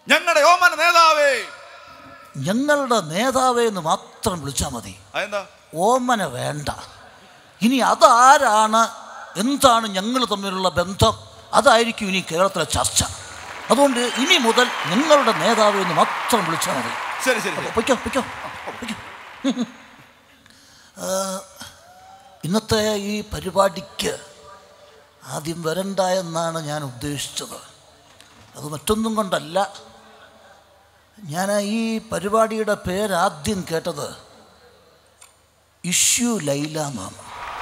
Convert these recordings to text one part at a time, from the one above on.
ഞങ്ങളുടെ ഓമന നേതാവേ ഞങ്ങളുടെ നേതാവേ എന്ന് മാത്രം വിളിച്ചാൽ മതി അതെന്താ ഓമന വേണ്ട ഇനി അതാരാണ് എന്താണ് ഞങ്ങൾ തമ്മിലുള്ള ബന്ധം അതായിരിക്കും ഇനി കേരളത്തിലെ ചർച്ച അതുകൊണ്ട് ഇനി മുതൽ ഞങ്ങളുടെ നേതാവ് എന്ന് മാത്രം വിളിച്ചാൽ മതി ശരി ശരി ശരി. പൊയ്ക്കോ പൊയ്ക്കോ പൊയ്ക്കോ ആ, ഇന്നത്തെ ഈ പരിപാടിക്ക് ആദ്യം വരണ്ട എന്നാണ് ഞാൻ ഉദ്ദേശിച്ചത് അത് മറ്റൊന്നും കൊണ്ടല്ല ഞാൻ ഈ പരിപാടിയുടെ പേരാദ്യം കേട്ടത് ഇഷ്യൂ ലൈല എന്നാണ്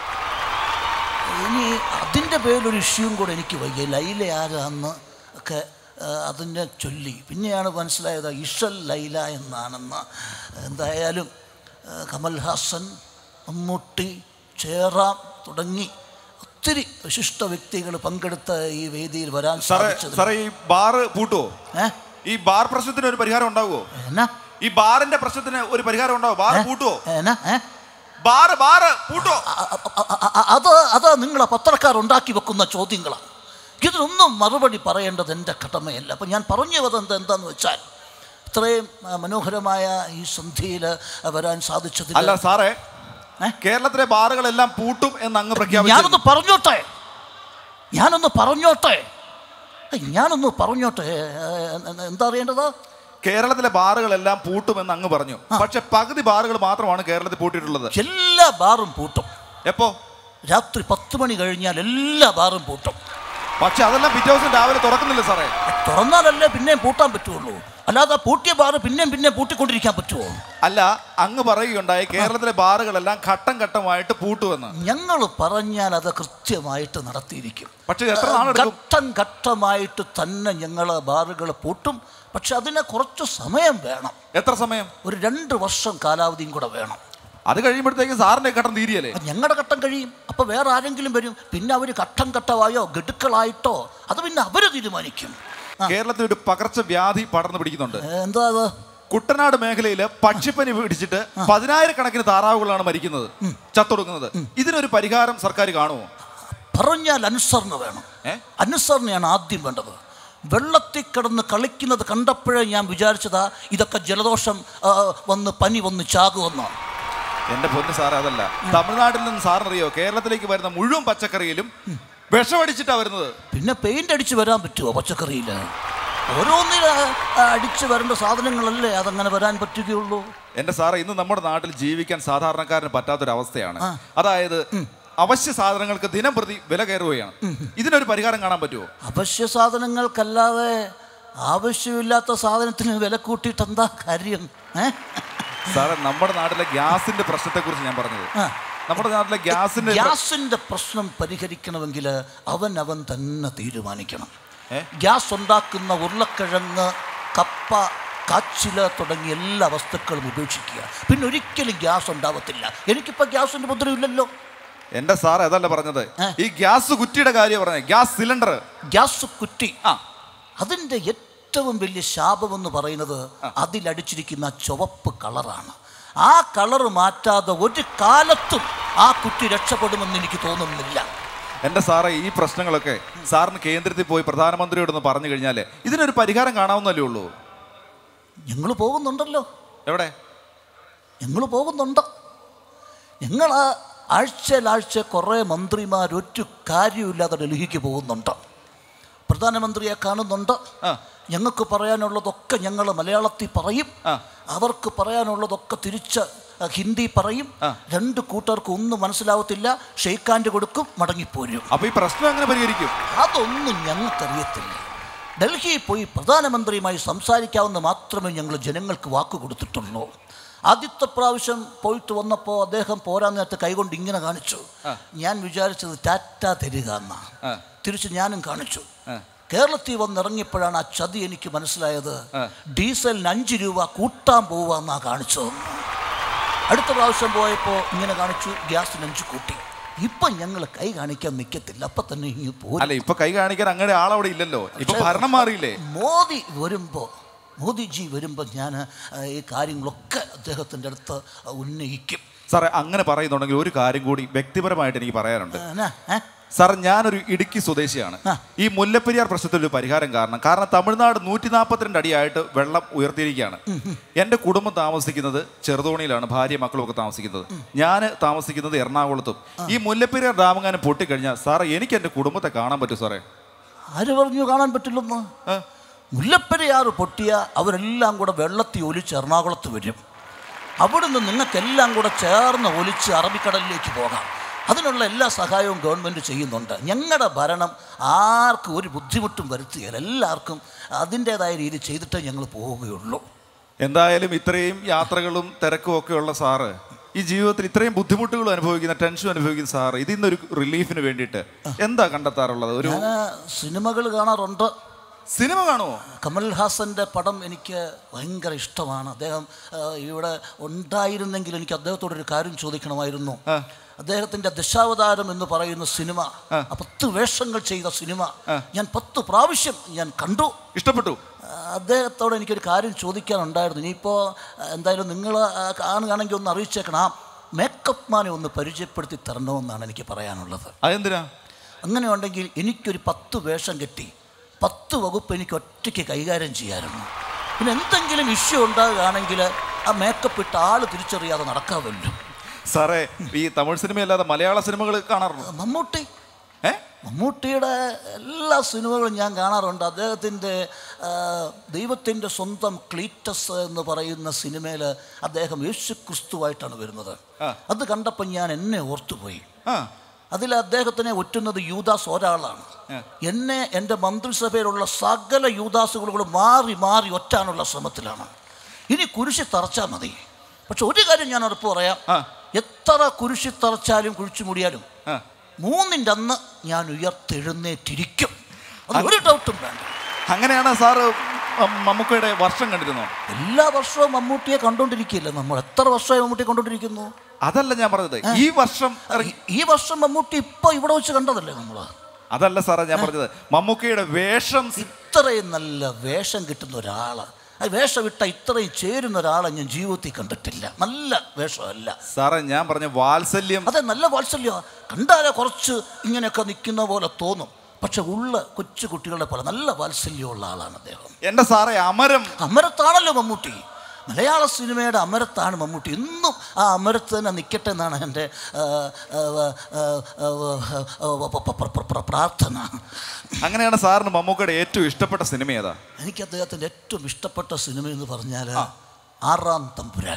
ഇനി അതിൻ്റെ പേരിലൊരു ഇഷ്യൂവും കൂടെ എനിക്ക് വയ്യ ലൈല ആരാന്ന് ഒക്കെ ആ, അതിനെ ചൊല്ലി പിന്നെയാണ് മനസ്സിലായത് ഇഷൽ ലൈല എന്നാണെന്ന് എന്തായാലും ആ, കമൽ ഹാസൻ മമ്മൂട്ടി ചേറാം തുടങ്ങി ഒത്തിരി വിശിഷ്ട വ്യക്തികൾ പങ്കെടുത്ത ഈ വേദിയിൽ വരാൻ സാറേ സാധിച്ചത് സാറേ ഈ ബാറ് പൂട്ടുവോ ഏ ഈ ബാർ പ്രശ്നത്തിന് ഒരു പരിഹാരം ഉണ്ടാവുമോ എന്നാ ഈ ബാറിന്റെ പ്രശ്നത്തിന് ഒരു പരിഹാരം ഉണ്ടാവോ ബാർ പൂട്ടുവോ എന്നാ ഏ ബാറ് ബാറ് പൂട്ടുവോ അ- അ- അ- അ- അത് അത് നിങ്ങളെ പത്രക്കാർ ഉണ്ടാക്കി വെക്കുന്ന ചോദ്യങ്ങളാണ് ഇതിനൊന്നും മറുപടി പറയേണ്ടത് എൻ്റെ കടമയല്ല അപ്പം ഞാൻ പറഞ്ഞു വന്നത് എന്താന്ന് വെച്ചാൽ ഇത്രയും ആ, മനോഹരമായ ഈ സന്ധ്യയിൽ വരാൻ സാധിച്ചതിൽ അല്ല സാറേ ഏ? കേരളത്തിലെ ബാറുകളെല്ലാം പൂട്ടും എന്ന് അങ്ങ് പ്രഖ്യാപിച്ചു ഞാനൊന്ന് പറഞ്ഞോട്ടെ ഞാനൊന്ന് പറഞ്ഞോട്ടെ ഏയ്, ഞാനൊന്ന് പറഞ്ഞോട്ടെ ഏ, എ- എന്താ അറിയേണ്ടത് കേരളത്തിലെ ബാറുകളെല്ലാം പൂട്ടുമെന്ന് അങ്ങ് പറഞ്ഞു പക്ഷെ പകുതി ബാറുകൾ മാത്രമാണ് കേരളത്തിൽ പൂട്ടിയിട്ടുള്ളത് എല്ലാ ബാറും പൂട്ടും എപ്പോ രാത്രി പത്ത് മണി കഴിഞ്ഞാൽ എല്ലാ ബാറും പൂട്ടും പക്ഷെ അതെല്ലാം പിറ്റേ ദിവസം രാവിലെ തുറക്കുന്നില്ല സാറേ തുറന്നാലല്ലേ പിന്നെയും പൂട്ടാൻ പറ്റുള്ളൂ അല്ലാതെ പൂട്ടിയ ബാറ് പിന്നെയും പിന്നെയും പൂട്ടിക്കൊണ്ടിരിക്കാൻ പറ്റുമോ അല്ല അങ്ങ് പറയുകയുണ്ടായി കേരളത്തിലെ ബാറുകളെല്ലാം ഘട്ടം ഘട്ടമായിട്ട് പൂട്ടുമെന്ന് ഞങ്ങൾ പറഞ്ഞാൽ അത് കൃത്യമായിട്ട് നടത്തിയിരിക്കും പക്ഷെ എത്ര നാളെടുക്കും ഘട്ടം ഘട്ടമായിട്ട് തന്നെ ഞങ്ങൾ ബാറുകൾ പൂട്ടും പക്ഷെ അതിന് കുറച്ച് സമയം വേണം എത്ര സമയം ഒരു രണ്ട് വർഷം കാലാവധിയും കൂടെ വേണം അത് കഴിയുമ്പോഴത്തേക്ക് സാറിന്റെ ഘട്ടം തീരിയല്ലേ അപ്പൊ ഞങ്ങളുടെ ഘട്ടം കഴിയും അപ്പോൾ വേറെ ആരെങ്കിലും വരും പിന്നെ അവർ ഘട്ടം ഘട്ടമായോ ഗഡുക്കളായിട്ടോ അത് പിന്നെ അവർ തീരുമാനിക്കും ആ, കേരളത്തിൽ ഒരു പകർച്ചവ്യാധി പടർന്നു പിടിക്കുന്നുണ്ട് ഏ, എന്താ അത് കുട്ടനാട് മേഖലയിൽ പക്ഷിപ്പനി പിടിച്ചിട്ട് പതിനായിരക്കണക്കിന് താറാവുകളാണ് മരിക്കുന്നത് ചത്തൊടുക്കുന്നത് ഇതിനൊരു പരിഹാരം സർക്കാർ കാണുമോ പറഞ്ഞാൽ അനുസരണ വേണം ഏ? അനുസരണയാണ് ആദ്യം വേണ്ടത് വെള്ളത്തിൽ കിടന്ന് കളിക്കുന്നത് കണ്ടപ്പോഴേ ഞാൻ വിചാരിച്ചതാ ഇതൊക്കെ ജലദോഷം ആ, വന്ന് പനി വന്ന് ചാകുമെന്നാണ് എന്റെ പൊന്ന് സാറേ അതല്ല തമിഴ്നാട്ടിൽ നിന്ന് സാറിനറിയോ കേരളത്തിലേക്ക് വരുന്ന മുഴുവൻ പച്ചക്കറിയിലും വിഷമടിച്ചിട്ടാ വരുന്നത് പിന്നെ പെയിന്റ് അടിച്ച് വരാൻ പറ്റുമോ പച്ചക്കറിയിൽ ഓരോന്നിൽ അടിച്ച് വരേണ്ട സാധനങ്ങളല്ലേ അതങ്ങനെ വരാൻ പറ്റുകയുള്ളൂ എന്റെ സാറേ ഇന്ന് നമ്മുടെ നാട്ടിൽ ജീവിക്കാൻ സാധാരണക്കാരന് പറ്റാത്തൊരവസ്ഥയാണ് അതായത് അവശ്യ സാധനങ്ങൾക്ക് ദിനം പ്രതി വില കയറുകയാണ് ഇതിനൊരു പരിഹാരം കാണാൻ പറ്റുമോ അവശ്യ സാധനങ്ങൾക്കല്ലാതെ ആവശ്യമില്ലാത്ത സാധനത്തിന് വില കൂട്ടിയിട്ട് എന്താ കാര്യം ഏ സാറേ നമ്മുടെ നാട്ടിലെ ഗ്യാസിന്റെ പ്രശ്നത്തെക്കുറിച്ച് ഞാൻ പറഞ്ഞത് ആ. നമ്മുടെ നാട്ടിലെ ഗ്യാസിന്റെ പ്ര- ഗ്യാസിന്റെ പ്രശ്നം പരിഹരിക്കണമെങ്കിൽ അവൻ അവൻ തന്നെ തീരുമാനിക്കണം ഏ? ഗ്യാസ് ഉണ്ടാക്കുന്ന ഉരുളക്കിഴങ്ങ് കപ്പ കാച്ചില് തുടങ്ങിയ എല്ലാ വസ്തുക്കളും ഉപേക്ഷിക്കുക പിന്നെ ഒരിക്കലും ഗ്യാസ് ഉണ്ടാവത്തില്ല എനിക്കിപ്പോൾ ഗ്യാസിന്റെ മുദ്രയില്ലല്ലോ എന്റെ സാർ അതല്ല പറഞ്ഞത് ഏ? ഈ ഗ്യാസ് കുറ്റിയുടെ കാര്യം പറഞ്ഞത് ഗ്യാസ് സിലിണ്ടർ ഗ്യാസ് കുറ്റി ആ അതിൻ്റെ ഏറ്റവും വലിയ ശാപമെന്ന് പറയുന്നത് അതിലടിച്ചിരിക്കുന്ന ആ ചുവപ്പ് കളറാണ് ആ കളറ് മാറ്റാതെ ഒരു കാലത്തും ആ കുറ്റി രക്ഷപ്പെടുമെന്ന് എനിക്ക് തോന്നുന്നില്ല എന്റെ സാറേ ഈ പ്രശ്നങ്ങളൊക്കെ സാറിന് കേന്ദ്രത്തിൽ പോയി പ്രധാനമന്ത്രിയോടൊന്ന് പറഞ്ഞു കഴിഞ്ഞാല് ഇതിനൊരു പരിഹാരം കാണാവുന്നല്ലേ ഉള്ളൂ ഞങ്ങൾ പോകുന്നുണ്ടല്ലോ എവിടെ ഞങ്ങൾ പോകുന്നുണ്ട് ഞങ്ങൾ ആഴ്ചയിൽ ആഴ്ച കുറേ മന്ത്രിമാർ ഒരു കാര്യമില്ലാതെ ഡൽഹിക്ക് പോകുന്നുണ്ട് പ്രധാനമന്ത്രിയെ കാണുന്നുണ്ട് ആ. ഞങ്ങൾക്ക് പറയാനുള്ളതൊക്കെ ഞങ്ങൾ മലയാളത്തിൽ പറയും ആ. അവർക്ക് പറയാനുള്ളതൊക്കെ തിരിച്ച് അഹ്, ഹിന്ദി പറയും ആ. രണ്ട് കൂട്ടർക്ക് ഒന്നും മനസ്സിലാവത്തില്ല ഷെയ്ക്കാൻഡ് കൊടുക്കും മടങ്ങിപ്പോരും അപ്പൊ ഈ പ്രശ്നം എങ്ങനെ പരിഹരിക്കും അതൊന്നും ഞങ്ങൾക്കറിയത്തില്ല ഡൽഹിയിൽ പോയി പ്രധാനമന്ത്രിയുമായി സംസാരിക്കാവുന്ന മാത്രമേ ഞങ്ങൾ ജനങ്ങൾക്ക് വാക്ക് കൊടുത്തിട്ടുള്ളൂ ആദ്യത്തെ പ്രാവശ്യം പോയിട്ട് വന്നപ്പോൾ അദ്ദേഹം പോരാൻ നേരത്തെ കൈകൊണ്ട് ഇങ്ങനെ കാണിച്ചു ഞാൻ വിചാരിച്ചത് ടാറ്റ തരിക എന്നാണ് ആ. തിരിച്ച് ഞാനും കാണിച്ചു ആ. കേരളത്തിൽ വന്നിറങ്ങിയപ്പോഴാണ് ആ ചതി എനിക്ക് മനസ്സിലായത് ഡീസലിന് അഞ്ച് രൂപ കൂട്ടാൻ പോവുക എന്നാ കാണിച്ചതെന്ന് അടുത്ത പ്രാവശ്യം പോയപ്പോൾ ഇങ്ങനെ കാണിച്ചു ഗ്യാസിന് അഞ്ച് കൂട്ടി ഇപ്പം ഞങ്ങൾ കൈ കാണിക്കാൻ നിൽക്കത്തില്ല അപ്പം തന്നെ ഇങ്ങ് പോരും അല്ല ഇപ്പൊ കൈ കാണിക്കാൻ അങ്ങനെ ആളവിടെ ഇല്ലല്ലോ ഇപ്പൊ ഭരണം മാറിയില്ലേ മോദി വരുമ്പോൾ മോദിജി വരുമ്പോൾ ഞാൻ ഈ കാര്യങ്ങളൊക്കെ അദ്ദേഹത്തിൻ്റെ അടുത്ത് ഉന്നയിക്കും സാറേ അങ്ങനെ പറയുന്നുണ്ടെങ്കിൽ ഒരു കാര്യം കൂടി വ്യക്തിപരമായിട്ട് എനിക്ക് പറയാനുണ്ട് എന്നാ, ഏ? സാർ ഞാനൊരു ഇടുക്കി സ്വദേശിയാണ് ആ. ഈ മുല്ലപ്പെരിയാർ പ്രശ്നത്തിൽ ഒരു പരിഹാരം കാരണം കാരണം തമിഴ്നാട് നൂറ്റി നാൽപ്പത്തിരണ്ട് അടിയായിട്ട് വെള്ളം ഉയർത്തിയിരിക്കുകയാണ് എൻ്റെ കുടുംബം താമസിക്കുന്നത് ചെറുതോണിയിലാണ് ഭാര്യ മക്കളും ഒക്കെ താമസിക്കുന്നത് ഞാൻ താമസിക്കുന്നത് എറണാകുളത്തും ഈ മുല്ലപ്പെരിയാർ ഡാമങ്ങാനും പൊട്ടിക്കഴിഞ്ഞാൽ സാറേ എനിക്ക് എൻ്റെ കുടുംബത്തെ കാണാൻ പറ്റും സാറേ ആര് പറഞ്ഞു കാണാൻ പറ്റില്ലെന്ന് ആ. മുല്ലപ്പെരിയാറ് പൊട്ടിയ അവരെല്ലാം കൂടെ വെള്ളത്തിൽ ഒലിച്ച് എറണാകുളത്ത് വരും അവിടുന്ന് നിങ്ങൾക്കെല്ലാം കൂടെ ചേർന്ന് ഒലിച്ച് അറബിക്കടലിലേക്ക് പോകാം അതിനുള്ള എല്ലാ സഹായവും ഗവൺമെൻറ് ചെയ്യുന്നുണ്ട് ഞങ്ങളുടെ ഭരണം ആർക്കും ഒരു ബുദ്ധിമുട്ടും വരുത്തുകയില്ല എല്ലാവർക്കും അതിൻ്റേതായ രീതി ചെയ്തിട്ടേ ഞങ്ങൾ പോവുകയുള്ളൂ എന്തായാലും ഇത്രയും യാത്രകളും തിരക്കും ഒക്കെ ഉള്ള സാറ് ഈ ജീവിതത്തിൽ ഇത്രയും ബുദ്ധിമുട്ടുകളും അനുഭവിക്കുന്ന ടെൻഷനും അനുഭവിക്കുന്ന സാറ് ഇതിൽ നിന്നൊരു റിലീഫിന് വേണ്ടിയിട്ട് എന്താ കണ്ടെത്താറുള്ളത് ഒരു ഞാൻ സിനിമകൾ കാണാറുണ്ട് സിനിമ കാണുമോ കമൽ ഹാസൻ്റെ പടം എനിക്ക് ഭയങ്കര ഇഷ്ടമാണ് അദ്ദേഹം ആ, ഇവിടെ ഉണ്ടായിരുന്നെങ്കിൽ എനിക്ക് അദ്ദേഹത്തോടൊരു കാര്യം ചോദിക്കണമായിരുന്നു ആ. അദ്ദേഹത്തിൻ്റെ ദശാവതാരം എന്ന് പറയുന്ന സിനിമ ആ പത്ത് വേഷങ്ങൾ ചെയ്ത സിനിമ ഞാൻ പത്ത് പ്രാവശ്യം ഞാൻ കണ്ടു ഇഷ്ടപ്പെട്ടു ആ, അദ്ദേഹത്തോട് എനിക്കൊരു കാര്യം ചോദിക്കാനുണ്ടായിരുന്നു ഇനിയിപ്പോൾ എന്തായാലും നിങ്ങൾ കാണുകയാണെങ്കിൽ ഒന്ന് അറിയിച്ചേക്കണം ആ മേക്കപ്പ് മാനെ ഒന്ന് പരിചയപ്പെടുത്തി തരണമെന്നാണ് എനിക്ക് പറയാനുള്ളത് അതെന്തിനാ അങ്ങനെ ഉണ്ടെങ്കിൽ എനിക്കൊരു പത്ത് വേഷം കെട്ടി പത്ത് വകുപ്പ് എനിക്ക് ഒറ്റയ്ക്ക് കൈകാര്യം ചെയ്യാമായിരുന്നു പിന്നെ എന്തെങ്കിലും ഇഷ്യൂ ഉണ്ടാകുകയാണെങ്കിൽ ആ മേക്കപ്പ് ഇട്ട ആൾ തിരിച്ചറിയാതെ നടക്കാമല്ലോ സാറേ ഈ തമിഴ് സിനിമയല്ലാതെ മലയാള സിനിമകൾ കാണാറുണ്ടോ മമ്മൂട്ടി ഏ മമ്മൂട്ടിയുടെ എല്ലാ സിനിമകളും ഞാൻ കാണാറുണ്ട് അദ്ദേഹത്തിൻ്റെ ദൈവത്തിൻ്റെ സ്വന്തം ക്ലീറ്റസ് എന്ന് പറയുന്ന സിനിമയിൽ അദ്ദേഹം യേശു ക്രിസ്തുവായിട്ടാണ് വരുന്നത് ആ. അത് കണ്ടപ്പോൾ ഞാൻ എന്നെ ഓർത്തുപോയി ആ അതിൽ അദ്ദേഹത്തിനെ ഒറ്റുന്നത് യൂദാസ് ഒരാളാണ് എന്നെ എൻ്റെ മന്ത്രിസഭയിലുള്ള സകല യൂദാസുകളും മാറി മാറി ഒറ്റാനുള്ള ശ്രമത്തിലാണ് ഇനി കുരിശി തറച്ചാൽ മതി പക്ഷെ ഒരു കാര്യം ഞാൻ ഉറപ്പ് പറയാം ആ. എത്ര കുരിശി തറച്ചാലും കുഴിച്ചു മൂടിയാലും ആ മൂന്നിൻ്റെ അന്ന് ഞാൻ ഉയർത്തെഴുന്നേറ്റിരിക്കും അത് ഒരു ഡൗട്ടും വേണ്ട അങ്ങനെയാണ് സാറ് മ- മമ്മൂക്കയുടെ വർഷം കണ്ടിരുന്നോ എല്ലാ വർഷവും മമ്മൂട്ടിയെ കണ്ടുകൊണ്ടിരിക്കുകയില്ല നമ്മൾ എത്ര വർഷമായി മമ്മൂട്ടിയെ കണ്ടുകൊണ്ടിരിക്കുന്നു അതല്ല ഞാൻ പറഞ്ഞത് ഈ വർഷം ഇറങ്ങി- ഈ- ഈ വർഷം മമ്മൂട്ടി ഇപ്പോൾ ഇവിടെ വെച്ച് കണ്ടതല്ലേ നമ്മൾ അതല്ല സാറേ ഞാൻ പറഞ്ഞത് മമ്മൂക്കയുടെ വേഷം ഇത്രയും നല്ല വേഷം കിട്ടുന്ന ഒരാള് ആ വേഷം ഇട്ട ഇത്രയും ചേരുന്ന ഒരാളെ ഞാൻ ജീവിതത്തിൽ കണ്ടിട്ടില്ല നല്ല വേഷമല്ല സാറേ ഞാൻ പറഞ്ഞ വാത്സല്യം അതെ നല്ല വാത്സല്യ കണ്ടാലെ കുറച്ച് ഇങ്ങനെയൊക്കെ നിൽക്കുന്ന പോലെ തോന്നും പക്ഷെ ഉള്ള കൊച്ചു കുട്ടികളുടെ പോലെ നല്ല വാത്സല്യമുള്ള ആളാണ് അദ്ദേഹം എന്റെ സാറേ അമരം അമരത്താണല്ലോ മമ്മൂട്ടി മലയാള സിനിമയുടെ അമരത്താണ് മമ്മൂട്ടി ഇന്നും ആ അമരത്ത് തന്നെ നിൽക്കട്ടെ എന്നാണ് എൻ്റെ ആ, ആ, ആ, ആ, ആ, ആ, പ- പ- പ- പ- പ്രാർത്ഥന അങ്ങനെയാണ് സാറിന് മമ്മൂക്കയുടെ ഏറ്റവും ഇഷ്ടപ്പെട്ട സിനിമ ഏതാ എനിക്ക് അദ്ദേഹത്തിൻ്റെ ഏറ്റവും ഇഷ്ടപ്പെട്ട സിനിമ എന്ന് പറഞ്ഞാൽ ആറാം തമ്പുരാൻ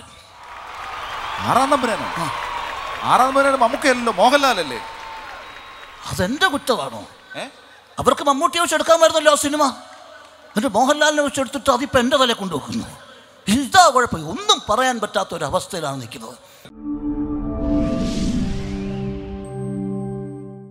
ആറാം നമ്പരാനോ ആറാം നമ്പരാണ് മമ്മൂക്കയല്ലല്ലോ മോഹൻലാലല്ലേ അതെൻ്റെ കുറ്റമാണോ ഏ അവർക്ക് മമ്മൂട്ടിയെ വെച്ച് എടുക്കാമായിരുന്നല്ലോ ആ സിനിമ എന്നിട്ട് മോഹൻലാലിനെ വെച്ച് എടുത്തിട്ട് അതിപ്പോൾ എൻ്റെ തലയിൽ കൊണ്ടുവെക്കുന്നു ഇതാ കുഴപ്പം ഒന്നും പറയാൻ പറ്റാത്ത ഒരു അവസ്ഥയിലാണ് നിൽക്കുന്നത്